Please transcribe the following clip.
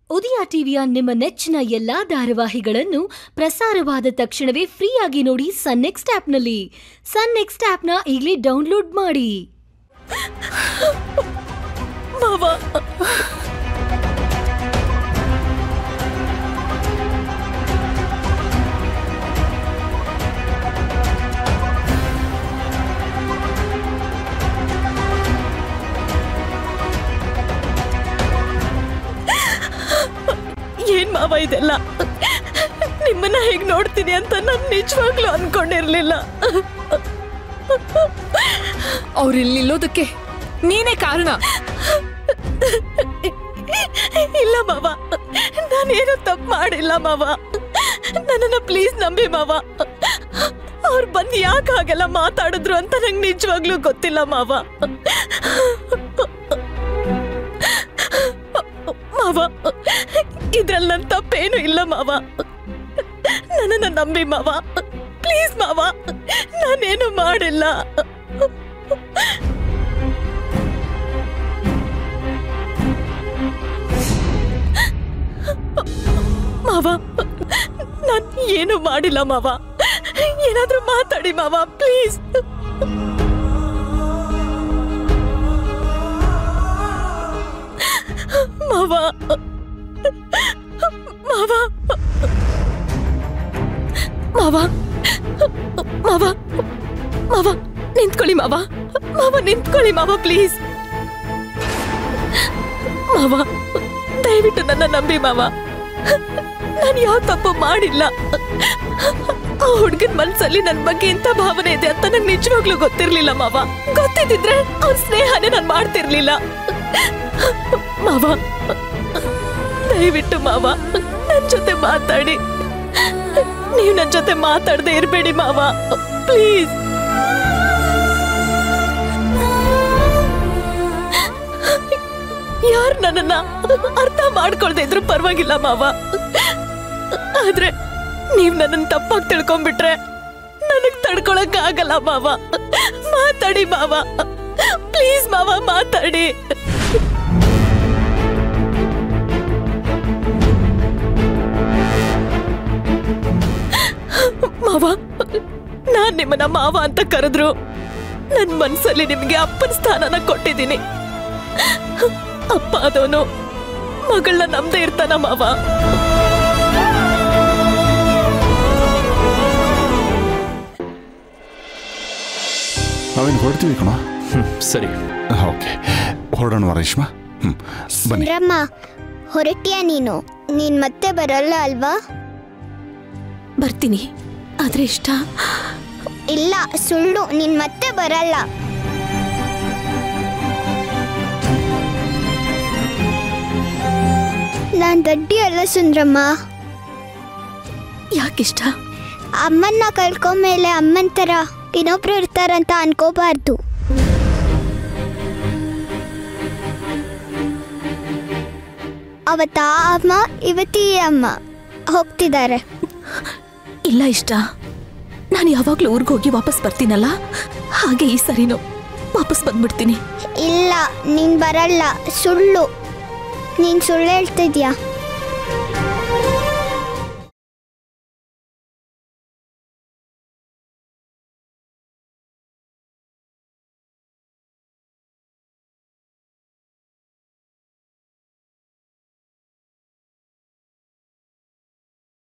ಉದಯ ಟಿವಿಯ ನಿಮ್ಮ ನೆಚ್ಚಿನ ಎಲ್ಲಾ ಧಾರಾವಾಹಿಗಳನ್ನು ಪ್ರಸಾರವಾದ ತಕ್ಷಣವೇ ಫ್ರೀಯಾಗಿ ನೋಡಿ ಸನ್ ನೆಕ್ಸ್ಟ್ ಆಪ್ನಲ್ಲಿ ಸನ್ ನೆಕ್ಸ್ಟ್ ಆಪ್ನ ಈಗಲೇ ಡೌನ್ಲೋಡ್ ಮಾಡಿ ಮಾವ ಏನ್ ಮಾವ ಇದೆಲ್ಲ ನಿಮ್ಮನ್ನ ಹೇಗ್ ನೋಡ್ತೀನಿ ಅಂತ ನಾನು ನಿಜವಾಗ್ಲೂ ಅನ್ಕೊಂಡಿರ್ಲಿಲ್ಲ ಅವ್ರಿಲ್ಲಿ ನಿಲ್ಲೋದಕ್ಕೆ ನೀನೇ ಕಾರಣ ಇಲ್ಲ ಮಾವ ನಾನೇನು ತಪ್ಪು ಮಾಡಿಲ್ಲ ಮಾವ ನನ್ನನ್ನ ಪ್ಲೀಸ್ ನಂಬಿ ಮಾವ ಅವ್ರು ಬಂದು ಯಾಕೆ ಹಾಗೆಲ್ಲ ಮಾತಾಡಿದ್ರು ಅಂತ ನಂಗೆ ನಿಜವಾಗ್ಲೂ ಗೊತ್ತಿಲ್ಲ ಮಾವ ಮಾವ ಇದ್ರಲ್ಲಿ ನನ್ನ ತಪ್ಪೇನು ಇಲ್ಲ ಮಾವ ನನ್ನನ್ನ ನಂಬಿ ಮಾವ ಪ್ಲೀಸ್ ಮಾವ ನಾನೇನು ಮಾಡಿಲ್ಲ ಮಾವ ನಾನ್ ಏನು ಮಾಡಿಲ್ಲ ಮಾವ ಏನಾದ್ರೂ ಮಾತಾಡಿ ಮಾವ ಪ್ಲೀಸ್ ಮಾವ ಮಾವ ಮಾವ ಮಾವ ಮಾವ ನಿಂತ್ಕೊಳ್ಳಿ ಮಾವ ಮಾವ ನಿಂತ್ಕೊಳ್ಳಿ ಮಾವ ಪ್ಲೀಸ್ ಮಾವ ದಯವಿಟ್ಟು ನನ್ನ ನಂಬಿ ಮಾವ ನಾನು ಯಾವ ತಪ್ಪು ಮಾಡಿಲ್ಲ ಆ ಹುಡುಗನ ಮನ್ಸಲ್ಲಿ ನನ್ನ ಬಗ್ಗೆ ಇಂಥ ಭಾವನೆ ಇದೆ ಅಂತ ನಂಗೆ ನಿಜವಾಗ್ಲೂ ಗೊತ್ತಿರ್ಲಿಲ್ಲ ಮಾವ ಗೊತ್ತಿದ್ದಿದ್ರೆ ಅವ್ನ ಸ್ನೇಹನೇ ನಾನು ಮಾಡ್ತಿರ್ಲಿಲ್ಲ ಮಾವ ದಯವಿಟ್ಟು ಮಾವ ನನ್ನ ಜೊತೆ ಮಾತಾಡಿ ನೀವು ನನ್ನ ಜೊತೆ ಮಾತಾಡದೆ ಇರಬೇಡಿ ಮಾವ ಪ್ಲೀಸ್ ಯಾರು ನನ್ನನ್ನ ಅರ್ಥ ಮಾಡ್ಕೊಳ್ದೆ ಇದ್ರು ಪರವಾಗಿಲ್ಲ ಮಾವ ಆದ್ರೆ ನೀವ್ ನನ್ನನ್ನ ತಪ್ಪಾಗಿ ತಿಳ್ಕೊಂಡ್ಬಿಟ್ರೆ ನನಗ್ ತಡ್ಕೊಳಕ್ ಆಗಲ್ಲ ಮಾವ ಮಾತಾಡಿ ಮಾವ ಪ್ಲೀಸ್ ಮಾವ ಮಾತಾಡಿ ಮಾವ ನಾನ್ ನಿಮ್ಮನ್ನ ಮಾವ ಅಂತ ಕರೆದ್ರು ನನ್ ಮನ್ಸಲ್ಲಿ ನಿಮ್ಗೆ ಅಪ್ಪನ ಸ್ಥಾನನ ಕೊಟ್ಟಿದ್ದೀನಿ ಅಪ್ಪ ಅದವನು ಮಗಳನ್ನ ನಮ್ದೇ ಇರ್ತಾನ ಮಾವ ನಾವೇನು ಹೊರಡ್ತೀವಿ ಕಣ ಹ್ಮ್, ಸರಿ ಓಕೆ ಹೊರಡೋಣ ರೇಷ್ಮಾ ಹ್ಞೂ ಬನ್ನಿ ಚಂದ್ರಮ್ಮ ಹೊರಟಿಯ ನೀನು ನೀನ್ ಮತ್ತೆ ಬರಲ್ಲ ಅಲ್ವಾ ಬರ್ತೀನಿ ಆದ್ರೆ ಇಷ್ಟ ಇಲ್ಲ ಸುಳ್ಳು ನೀನ್ ಮತ್ತೆ ಬರಲ್ಲ ನಾನ್ ದಡ್ಡಿ ಅಲ್ಲ ಸುಂದ್ರಮ್ಮ ಯಾಕಿಷ್ಟ ಅಮ್ಮನ್ನ ಕಳ್ಕೊಂಡ್ಮೇಲೆ ಅಮ್ಮನ್ ತರ ಇನ್ನೊಬ್ರು ಇರ್ತಾರಂತ ಅನ್ಕೋಬಾರ್ದು ಅವತ್ತ ಆ ಅಮ್ಮ ಇವತ್ತಿ ಈ ಅಮ್ಮ ಹೋಗ್ತಿದ್ದಾರೆ ಇಲ್ಲ ಇಷ್ಟ ನಾನು ಯಾವಾಗ್ಲೂ ಊರಿಗೆ ಹೋಗಿ ವಾಪಸ್ ಬರ್ತೀನಲ್ಲ ಹಾಗೆ ಈ ಸರಿನೂ ವಾಪಸ್ ಬಂದ್ಬಿಡ್ತೀನಿ ಇಲ್ಲ ನೀನ್ ಬರಲ್ಲ ಸುಳ್ಳು ನೀನ್ ಸುಳ್ಳು ಹೇಳ್ತಿದ್ಯಾ